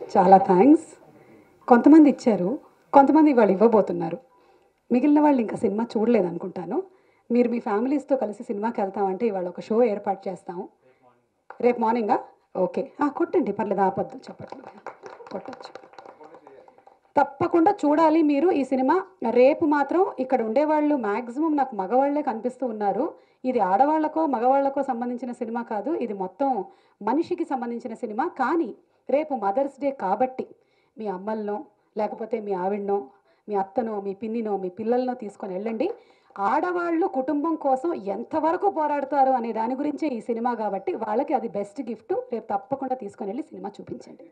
చాలా థ్యాంక్స్ కొంతమంది ఇచ్చారు కొంతమంది వాళ్ళు ఇవ్వబోతున్నారు మిగిలిన వాళ్ళు ఇంకా సినిమా చూడలేదు అనుకుంటాను మీరు మీ ఫ్యామిలీస్తో కలిసి సినిమాకి వెళ్తామంటే ఇవాళ ఒక షో ఏర్పాటు చేస్తాము రేపు మార్నింగా ఓకే ఆ, కొట్టండి పర్లేదు ఆపొద్దు చెప్పట్లేదు కొట్టచ్చు తప్పకుండా చూడాలి మీరు ఈ సినిమా రేపు మాత్రం ఇక్కడ ఉండేవాళ్ళు మ్యాక్సిమం నాకు మగవాళ్లే కనిపిస్తూ ఉన్నారు ఇది ఆడవాళ్లకో మగవాళ్లకో సంబంధించిన సినిమా కాదు ఇది మొత్తం మనిషికి సంబంధించిన సినిమా కానీ రేపు మదర్స్ డే కాబట్టి మీ అమ్మలనో లేకపోతే మీ ఆవిడనో మీ అత్తనో మీ పిన్నినో మీ పిల్లలనో తీసుకొని వెళ్ళండి ఆడవాళ్ళు కుటుంబం కోసం ఎంతవరకు పోరాడతారు అనే దాని గురించే ఈ సినిమా కాబట్టి వాళ్ళకి అది బెస్ట్ గిఫ్ట్ రేపు తప్పకుండా తీసుకొని వెళ్ళి సినిమా చూపించండి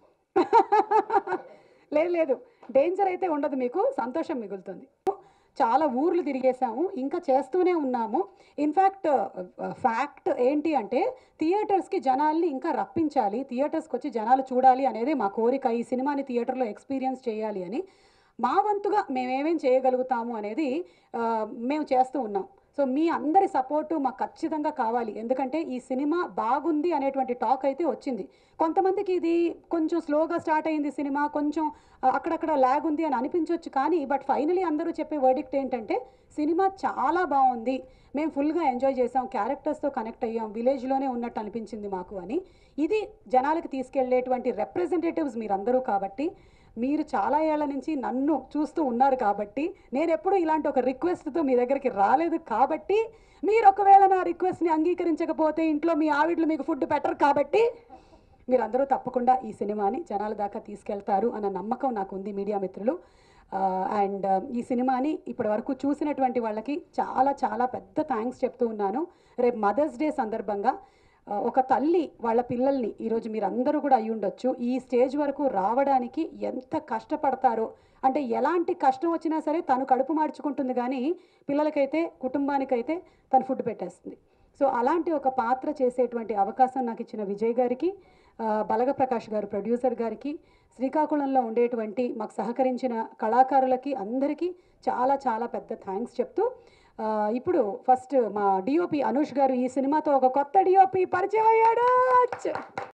లేదు లేదు డేంజర్ అయితే ఉండదు మీకు సంతోషం మిగులుతుంది చాలా ఊర్లు తిరిగేసాము ఇంకా చేస్తూనే ఉన్నాము ఇన్ఫ్యాక్ట్ ఫ్యాక్ట్ ఏంటి అంటే థియేటర్స్కి జనాల్ని ఇంకా రప్పించాలి థియేటర్స్కి వచ్చి జనాలు చూడాలి అనేది మా కోరిక ఈ సినిమాని థియేటర్లో ఎక్స్పీరియన్స్ చేయాలి అని మా వంతుగా మేమేమేం చేయగలుగుతాము అనేది ఆ, మేము చేస్తూ ఉన్నాం సో మీ అందరి సపోర్టు మాకు ఖచ్చితంగా కావాలి ఎందుకంటే ఈ సినిమా బాగుంది అనేటువంటి టాక్ అయితే వచ్చింది కొంతమందికి ఇది కొంచెం స్లోగా స్టార్ట్ అయింది సినిమా కొంచెం ఆ, అక్కడక్కడ ల్యాగ్ ఉంది అని అనిపించవచ్చు కానీ బట్ ఫైనలీ అందరూ చెప్పే వర్డిక్ట్ ఏంటంటే సినిమా చాలా బాగుంది మేము ఫుల్గా ఎంజాయ్ చేసాం క్యారెక్టర్స్తో కనెక్ట్ అయ్యాం విలేజ్లోనే ఉన్నట్టు అనిపించింది మాకు అని ఇది జనాలకు తీసుకెళ్లేటువంటి రిప్రజెంటేటివ్స్ మీరందరూ కాబట్టి మీరు చాలా ఏళ్ల నుంచి నన్ను చూస్తూ ఉన్నారు కాబట్టి నేను ఎప్పుడూ ఇలాంటి ఒక రిక్వెస్ట్తో మీ దగ్గరికి రాలేదు కాబట్టి మీరు ఒకవేళ నా రిక్వెస్ట్ని అంగీకరించకపోతే ఇంట్లో మీ ఆవిడలు మీకు ఫుడ్ పెట్టరు కాబట్టి మీరందరూ తప్పకుండా ఈ సినిమాని జనాల దాకా తీసుకెళ్తారు అన్న నమ్మకం నాకు ఉంది మీడియా మిత్రులు అండ్ ఈ సినిమాని ఇప్పటి వరకు చూసినటువంటి వాళ్ళకి చాలా చాలా పెద్ద థ్యాంక్స్ చెప్తూ ఉన్నాను రేపు మదర్స్ డే సందర్భంగా ఆ, ఒక తల్లి వాళ్ళ పిల్లల్ని ఈరోజు మీరు అందరూ కూడా అయి ఉండొచ్చు ఈ స్టేజ్ వరకు రావడానికి ఎంత కష్టపడతారో అంటే ఎలాంటి కష్టం వచ్చినా సరే తను కడుపు మార్చుకుంటుంది కానీ పిల్లలకైతే కుటుంబానికైతే తను ఫుడ్ పెట్టేస్తుంది సో అలాంటి ఒక పాత్ర చేసేటువంటి అవకాశం నాకు ఇచ్చిన విజయ్ గారికి ఆ, బలగ ప్రకాష్ గారు ప్రొడ్యూసర్ గారికి శ్రీకాకుళంలో ఉండేటువంటి మాకు సహకరించిన కళాకారులకి అందరికీ చాలా చాలా పెద్ద థ్యాంక్స్ చెప్తూ ఆ, ఇప్పుడు ఫస్ట్ మా డిఓపి అనుష్ గారు ఈ సినిమాతో ఒక కొత్త డిఓపి పరిచయం అయ్యాడు